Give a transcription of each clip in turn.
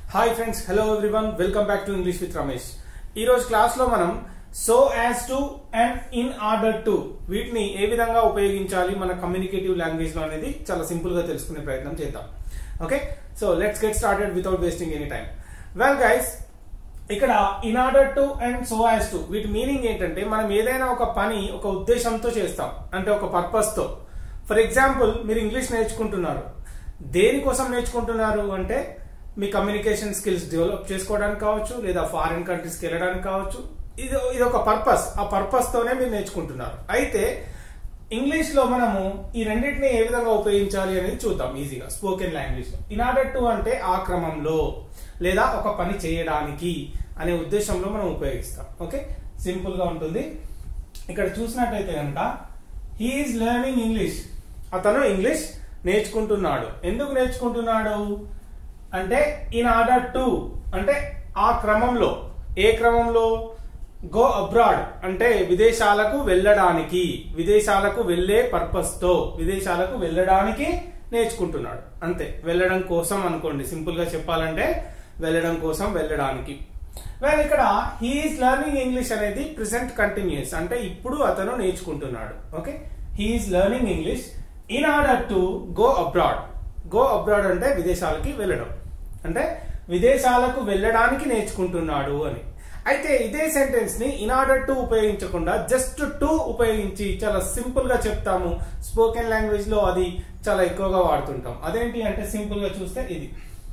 Hi friends hello everyone welcome back to English with Ramesh ఈ రోజు class లో మనం so as to and in order to వీటిని ఏ విధంగా ఉపయోగించాలి మన కమ్యూనికేటివ్ లాంగ్వేజ్ లో అనేది చాలా సింపుల్ గా తెలుసుకునే ప్రయత్నం చేద్దాం okay so let's get started without wasting any time well guys ఇక్కడ in order to and so as to వీటి మీనింగ్ ఏంటంటే మనం ఏదైనా ఒక పని ఒక ఉద్దేశంతో చేస్తాం అంటే ఒక పర్పస్ తో ఫర్ ఎగ్జాంపుల్ మీరు ఇంగ్లీష్ నేర్చుకుంటున్నారు దేనికోసం నేర్చుకుంటున్నారు అంటే మీ కమ్యూనికేషన్ స్కిల్స్ డెవలప్ చేసుకోవడానికి కావచ్చు లేదా ఫారిన్ కంట్రీస్కి వెళ్ళడానికి కావచ్చు ఇది ఇది ఒక పర్పస్ ఆ పర్పస్ తోనే మీరు నేర్చుకుంటున్నారు అయితే ఇంగ్లీష్ లో మనము ఈ రెండింటిని ఏ విధంగా ఉపయోగించాలి అనేది చూద్దాం ఈజీగా స్పోకెన్ లాంగ్వేజ్ లో ఇన్ ఆర్డర్ టు అంటే ఆ క్రమంలో లేదా ఒక పని చేయడానికి అనే ఉద్దేశంలో మనం ఉపయోగిస్తాం ఓకే సింపుల్ గా ఉంటుంది ఇక్కడ చూసినట్టయితే కనుక హీఈస్ లెర్నింగ్ ఇంగ్లీష్ అతను ఇంగ్లీష్ నేర్చుకుంటున్నాడు ఎందుకు నేర్చుకుంటున్నాడు అంటే ఇన్ ఆర్డర్ టు అంటే ఆ క్రమంలో ఏ క్రమంలో గో అబ్రాడ్ అంటే విదేశాలకు వెళ్ళడానికి విదేశాలకు వెళ్ళే పర్పస్ తో విదేశాలకు వెళ్ళడానికి నేర్చుకుంటున్నాడు అంతే వెళ్ళడం కోసం అనుకోండి సింపుల్ గా చెప్పాలంటే వెళ్ళడం కోసం వెళ్ళడానికి వెల్ ఇక్కడ హీఈస్ లెర్నింగ్ ఇంగ్లీష్ అనేది ప్రెసెంట్ కంటిన్యూస్ అంటే ఇప్పుడు అతను నేర్చుకుంటున్నాడు okay he's learning English in order to go abroad go abroad అంటే విదేశాలకి వెళ్ళడం అంటే విదేశాలకు వెళ్ళడానికి నేర్చుకుంటున్నాడు అని అయితే ఇదే సెంటెన్స్ ని ఇన్ ఆర్డర్ టు ఉపయోగించకుండా జస్ట్ టు ఉపయోగించి చాలా సింపుల్ గా చెప్తాము స్పోకెన్ లాంగ్వేజ్ లో అది చాలా ఎక్కువగా వాడుతుంటాం అదేంటి అంటే సింపుల్ గా చూస్తే ఇది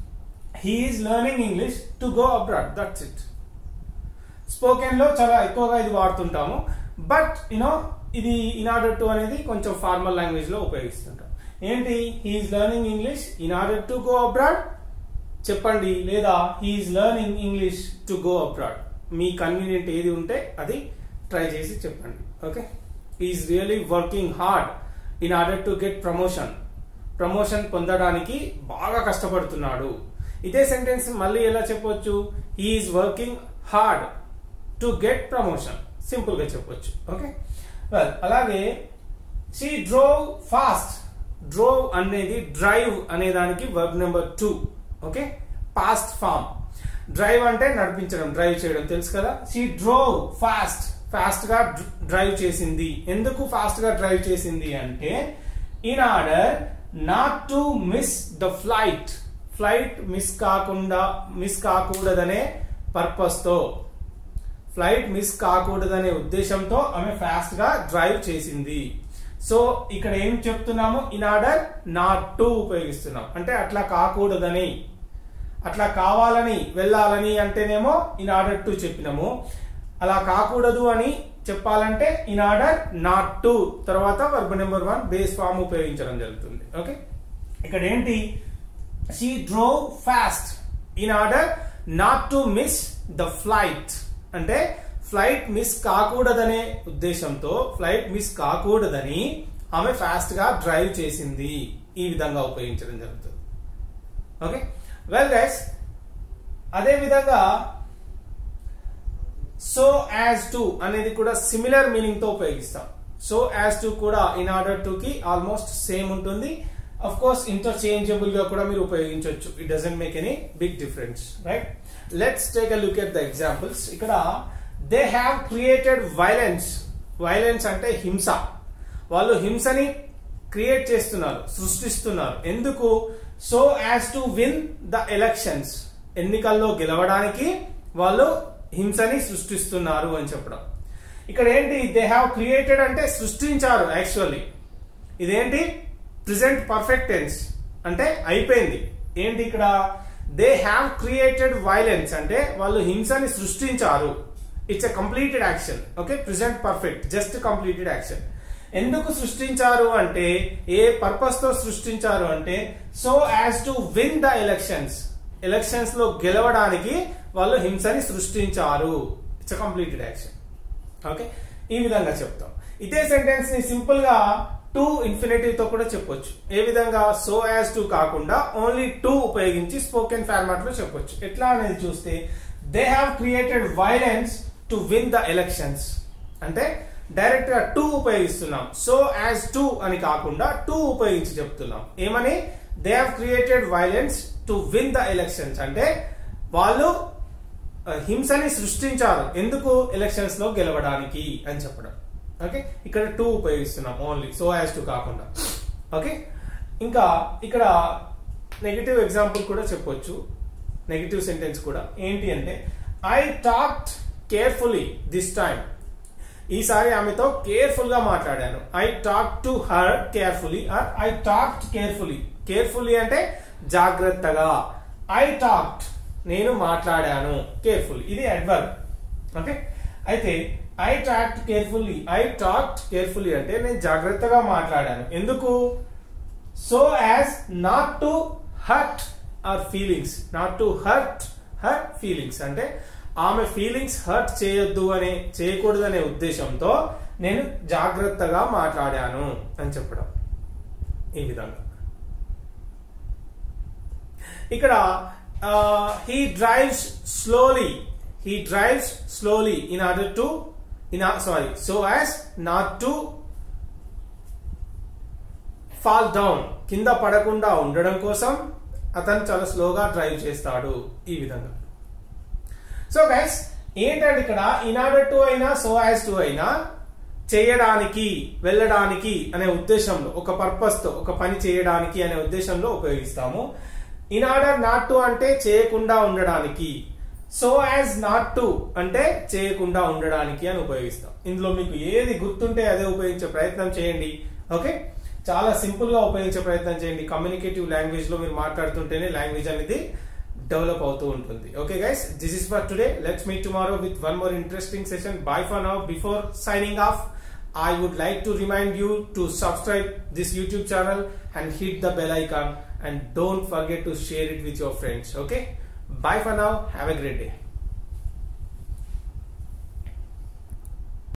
he's learning English to go abroad that's it spoken లో చాలా ఎక్కువగా ఇది వాడుతుంటాము బట్ యునో ఇది ఇన్ ఆర్డర్ టు అనేది కొంచెం ఫార్మల్ లాంగ్వేజ్ లో ఉపయోగిస్తుంటాం ఏంటి he's learning English in order to go abroad చెప్పండి లేదా he's learning English to go abroad మీ కన్వీనియంట్ ఏది ఉంటే అది ట్రై చేసి చెప్పండి okay is really working hard in order to get promotion promotion పొందడానికి బాగా కష్టపడుతున్నాడు ఇదే సెంటెన్స్ మళ్ళీ ఎలా చెప్పొచ్చు he's working hard to get promotion simple గా చెప్పొచ్చు ఓకే వెల్ అలాగే షీ డ్రోవ్ ఫాస్ట్ డ్రోవ్ అనేది డ్రైవ్ అనే దానికి verb number two okay past form drive అంటే నడిపించడం డ్రైవ్ చేయడం తెలుసు కదా షీ డ్రోవ్ ఫాస్ట్ ఫాస్ట్ గా డ్రైవ్ చేసింది ఎందుకు ఫాస్ట్ గా డ్రైవ్ చేసింది అంటే in order not to miss the flight flight miss కాకుండా మిస్ కాకూడదనే పర్పస్ తో ఫ్లైట్ మిస్ కాకూడదనే ఉద్దేశంతో ఆమె ఫాస్ట్ గా డ్రైవ్ చేసింది సో ఇక్కడ ఏం చెప్తున్నాము ఇన్ ఆర్డర్ నాట్ టు ఉపయోగిస్తున్నాం అంటే అట్లా కాకూడదని అట్లా కావాలని వెళ్ళాలని అంటేనేమో ఇన్ ఆర్డర్ టు చెప్పినాము అలా కాకూడదు అని చెప్పాలంటే ఇన్ ఆర్డర్ నాట్ టు తర్వాత verb number one base form ఉపయోగించడం జరుగుతుంది ఓకే ఇక్కడ ఏంటి she drove fast in order not to miss the flight అంటే ఫ్లైట్ మిస్ కాకూడదనే ఉద్దేశంతో ఫ్లైట్ మిస్ కాకూడదని ఆమె ఫాస్ట్ గా డ్రైవ్ చేసింది ఈ విధంగా ఉపయోగించడం జరుగుతుంది ఓకే వెల్ గైస్ అదే విధంగా సో యాజ్ టు అనేది కూడా సిమిలర్ మీనింగ్ తో ఉపయోగిస్తాం సో యాజ్ టు కూడా ఇన్ ఆర్డర్ టు కి ఆల్మోస్ట్ సేమ్ ఉంటుంది అఫ్ కోర్స్ ఇంటర్చేంజబుల్ గా కూడా మీరు ఉపయోగించవచ్చు it doesn't make any big difference right let's take a look at the examples ఇక్కడ they have created violence violence అంటే హింస వాళ్ళు హింసని క్రియేట్ చేస్తున్నారు సృష్టిస్తున్నారు ఎందుకు so as to win the elections ఎన్నికల్లో గెలవడానికి వాళ్ళు హింసని సృష్టిస్తున్నారు అని చెప్పడం ఇక్కడ ఏంటి దే హ్యావ్ క్రియేటెడ్ అంటే సృష్టించారు యాక్చువల్లీ ఇదేంటి ప్రెసెంట్ పర్ఫెక్ట్ టెన్స్ అంటే అయిపోయింది ఏంటి ఇక్కడ దే హ్యావ్ క్రియేటెడ్ వైలెన్స్ అంటే వాళ్ళు హింసని సృష్టించారు it's a completed action okay present perfect just completed action ఎందుకు సృష్టించారు అంటే ఏ పర్పస్ తో సృష్టించారు అంటే so as to win the elections elections లో గెలవడానికి వాళ్ళు హింసని సృష్టించారు ఇట్స్ కంప్లీటెడ్ యాక్షన్ ఓకే ఈ విధంగా చెప్తాం ఇదే సెంటెన్స్ ని సింపుల్ గా టు ఇన్ఫినిటివ్ తో కూడా చెప్పొచ్చు ఏ విధంగా సో యాజ్ టు కాకుండా ఓన్లీ టు ఉపయోగించి స్పోకెన్ ఫార్మాట్ లో చెప్పొచ్చు ఎట్లా అనేది చూస్తే they have created violence to win the elections అంటే డైరెక్ట్ గా టు ఉపయోగిస్తున్నాం సో యాజ్ టు అని కాకుండా టు ఉపయోగించి చెప్తున్నాం ఏమని they have created violence to win the elections అంటే వాళ్ళు ఆ, హింసని సృష్టించారు ఎందుకు ఎలక్షన్స్ లో గెలవడానికి అని చెప్పడం ఓకే ఇక్కడ టూ ఉపయోగిస్తున్నాం ఓన్లీ సో యాజ్ టు కాకుండా ఓకే ఇంకా ఇక్కడ నెగిటివ్ ఎగ్జాంపుల్ కూడా చెప్పొచ్చు నెగిటివ్ సెంటెన్స్ కూడా ఏంటి అంటే I talked carefully this time ఈసారి ఆమెతో కేర్ఫుల్ గా మాట్లాడాను I talk to her carefully or I talked carefully carefully అంటే జాగ్రత్తగా ఐ టాక్ట్ నేను మాట్లాడాను కేర్ఫుల్ ఇది అడ్వర్బ్ ఓకే అయితే I talked carefully I talked carefully అంటే నేను జాగ్రత్తగా మాట్లాడాను ఎందుకు so as not to hurt her feelings not to hurt her feelings అంటే ఆమె ఫీలింగ్స్ హర్ట్ చేయొద్దు అనే చేయకూడదు అనే ఉద్దేశంతో నేను జాగ్రత్తగా మాట్లాడాను అని చెప్పడం ఈ విధంగా ఇక్కడ he drives slowly he drives slowly in order to in sorry so as not to fall down కింద పడకుండా ఉండడం కోసం అతను చాలా స్లోగా డ్రైవ్ చేస్తాడు ఈ విధంగా సో గైస్ ఏంటంటే ఇక్కడ ఇన్ ఆర్డర్ టు అయినా సో యాజ్ టు అయినా చేయడానికి వెళ్ళడానికి అనే ఉద్దేశంలో ఒక పర్పస్ తో ఒక పని చేయడానికి అనే ఉద్దేశంలో ఉపయోగిస్తాము ఇన్ ఆర్డర్ నాట్ టు అంటే చేయకుండా ఉండడానికి సో యాజ్ నాట్ టు అంటే చేయకుండా ఉండడానికి అని ఉపయోగిస్తాం ఇందులో మీకు ఏది గుర్తుంటే అదే ఉపయోగించే ప్రయత్నం చేయండి ఓకే చాలా సింపుల్ గా ఉపయోగించే ప్రయత్నం చేయండి కమ్యూనికేటివ్ లాంగ్వేజ్ లో మీరు మాట్లాడుతుంటేనే లాంగ్వేజ్ అనేది డెవలప్ అవుతూ ఉంటుంది okay guys this is for today let's meet tomorrow with one more interesting session bye for now before signing off I would like to remind you to subscribe this YouTube channel and hit the bell icon and don't forget to share it with your friends. Okay? Bye for now. Have a great day.